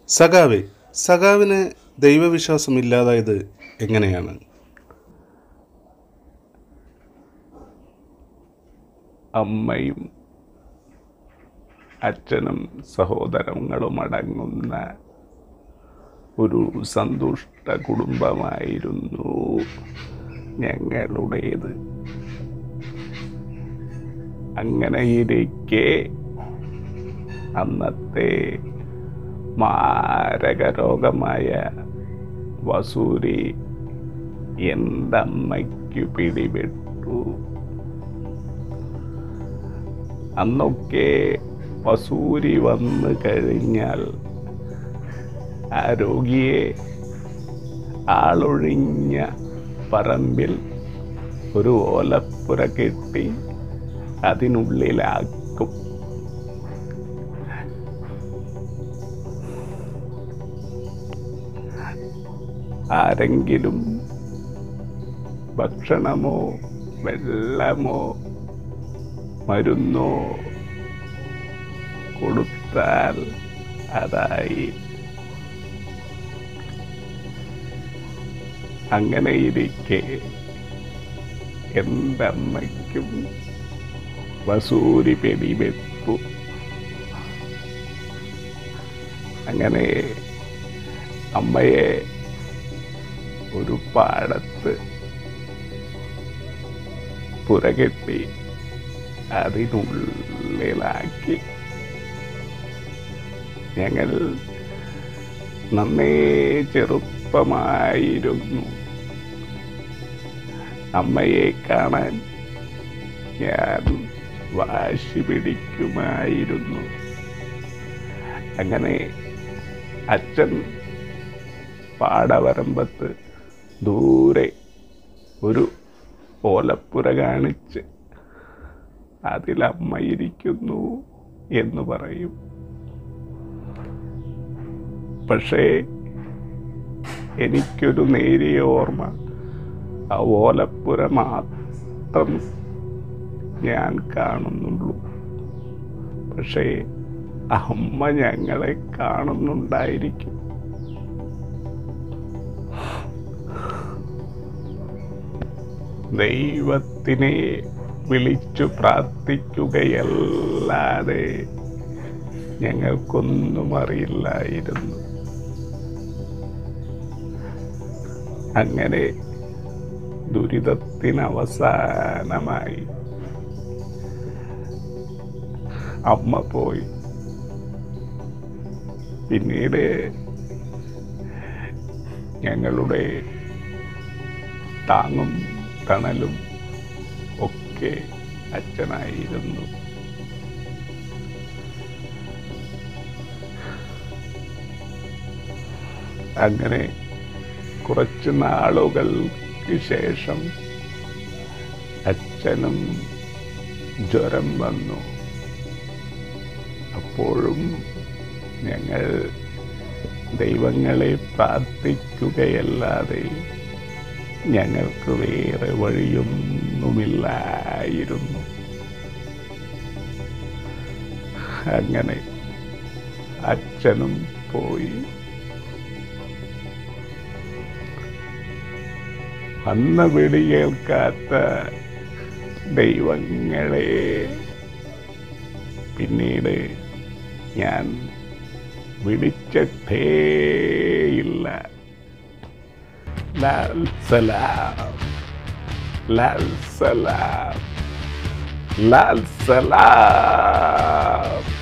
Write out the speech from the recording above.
സഖാവെ സഖാവിന് ദൈവവിശ്വാസം ഇല്ലാതായത് എങ്ങനെയാണ് അമ്മയും അച്ഛനും സഹോദരങ്ങളും അടങ്ങുന്ന ഒരു സന്തുഷ്ട കുടുംബമായിരുന്നു ഞങ്ങളുടേത് അങ്ങനെയിരിക്കെ അന്നത്തെ മാരകരോഗമായ വസൂരി എന്തമ്മയ്ക്കു പിടിപെട്ടു അന്നൊക്കെ വസൂരി വന്നു കഴിഞ്ഞാൽ ആ രോഗിയെ ആളൊഴിഞ്ഞ പറമ്പിൽ ഒരു ഓലപ്പുര കെട്ടി അതിനുള്ളിലാക്കും ആരെങ്കിലും ഭക്ഷണമോ വെള്ളമോ മരുന്നോ കൊടുത്താൽ അതായി അങ്ങനെ ഇരിക്കെ എന്തമ്മയ്ക്കും വസൂരി പിടിവെപ്പു അങ്ങനെ അമ്മയെ ഒരു പാടത്ത് പുരകെട്ടി അതിനുള്ളിലാക്കി ഞങ്ങൾ നന്നേ ചെറുപ്പമായിരുന്നു അമ്മയെ കാണാൻ ഞാൻ വാശി പിടിക്കുമായിരുന്നു അങ്ങനെ അച്ഛൻ പാടവരമ്പത്ത് ദൂരെ ഒരു ഓലപ്പുര കാണിച്ച് അതിലമ്മ ഇരിക്കുന്നു എന്ന് പറയും പക്ഷേ എനിക്കൊരു നേരിയ ഓർമ്മ ആ ഓലപ്പുര മാത്രം ഞാൻ കാണുന്നുള്ളൂ പക്ഷേ അമ്മ ഞങ്ങളെ കാണുന്നുണ്ടായിരിക്കും ദൈവത്തിനെ വിളിച്ചു പ്രാർത്ഥിക്കുകയല്ലാതെ ഞങ്ങൾക്കൊന്നും അറിയില്ലായിരുന്നു അങ്ങനെ ദുരിതത്തിന് അവസാനമായി അമ്മ പോയി പിന്നീട് ഞങ്ങളുടെ താങ്ങും തണലും ഒക്കെ അച്ഛനായിരുന്നു അങ്ങനെ കുറച്ച് നാളുകൾക്ക് ശേഷം അച്ഛനും ജ്വരം വന്നു അപ്പോഴും ഞങ്ങൾ ദൈവങ്ങളെ പ്രാർത്ഥിക്കുകയല്ലാതെ ഞങ്ങൾക്ക് വേറെ വഴിയൊന്നുമില്ലായിരുന്നു അങ്ങനെ അച്ഛനും പോയി അന്ന് വിളി കേൾക്കാത്ത ദൈവങ്ങളെ പിന്നീട് ഞാൻ വിളിച്ചിട്ടേയില്ല ലാൽ സലാം ലാൽ സലാം ലാൽ സലാം